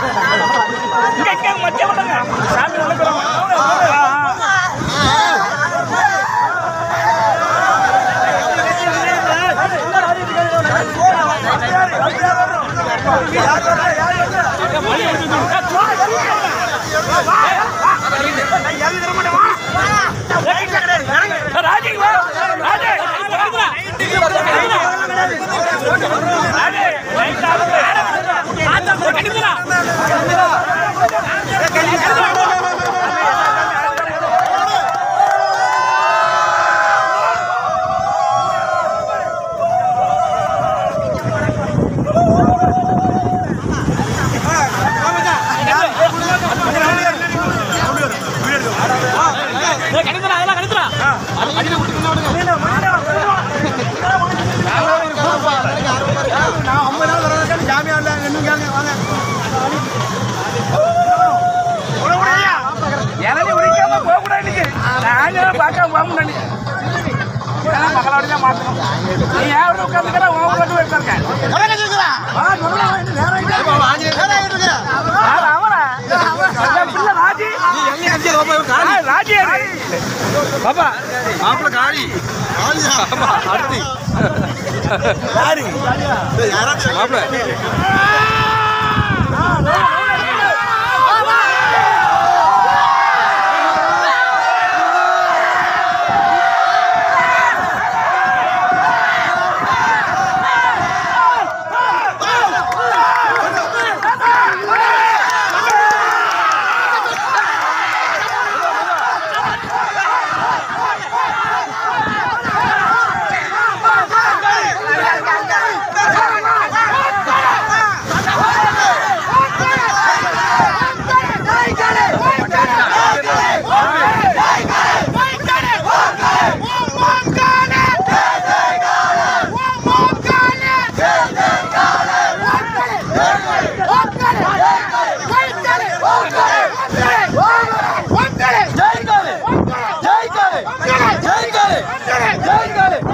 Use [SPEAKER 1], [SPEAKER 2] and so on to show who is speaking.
[SPEAKER 1] இங்க இங்க மச்ச விடுங்க சாமி வணக்கம் ராஜி வா ராஜே இளநீ உரிக்காம போகக்கூடாது இன்னைக்கு. நாங்களும் பார்க்காம போக முடியாது இன்னைக்கு. இதெல்லாம் மகளோட தான் மாத்தணும். நீ ஏன் இப்படி உட்கார்ந்துக்கிற? உன் வீட்டுல போய் உட்காருங்க. வா, சொல்லலாம், இன்னும் நேரம் ஆயிடுச்சு. யாரு, அவனா? என் பிள்ளை ராஜி. ஆ, ராஜி யாரு? பாப்பா
[SPEAKER 2] மாப்பிள்ள காளி ஆமா, அடுத்து
[SPEAKER 1] யாரு?
[SPEAKER 2] மாப்பிள்ள
[SPEAKER 3] ஜெயிக்காலே ஜெயிக்காலே ஜெயிக்காலே